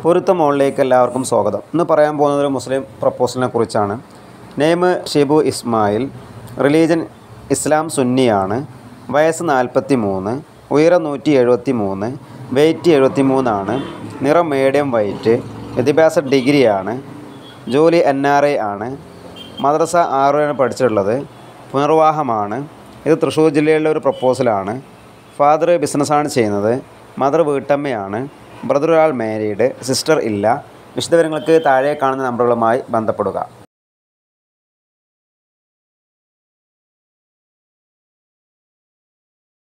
പൊരുത്തം മോളിലേക്ക് എല്ലാവർക്കും സ്വാഗതം ഇന്ന് പറയാൻ പോകുന്നത് ഒരു മുസ്ലിം പ്രപ്പോസലിനെ കുറിച്ചാണ് name Shibu Ismail religion Islam സുന്നിയാണ് വയസ്സ് നാൽപ്പത്തി മൂന്ന് ഉയരം നൂറ്റി എഴുപത്തി മൂന്ന് വെയ്റ്റ് എഴുപത്തി മൂന്നാണ് നിറം മീഡിയം വൈറ്റ് വിദ്യാഭ്യാസ ഡിഗ്രിയാണ് ജോലി എൻ ആർ ഐ ആണ് മദ്രസ ആറുവരെയാണ് പഠിച്ചിട്ടുള്ളത് പുനർവാഹമാണ് ഇത് തൃശ്ശൂർ ജില്ലയിലെ ഒരു പ്രപ്പോസലാണ് ഫാദർ ബിസിനസ്സാണ് ചെയ്യുന്നത് മദർ വീട്ടമ്മയാണ് ബ്രദർ ഒരാൾ മാരീഡ് സിസ്റ്റർ ഇല്ല വിശദവിവരങ്ങൾക്ക് താഴെ കാണുന്ന നമ്പറുകളുമായി ബന്ധപ്പെടുക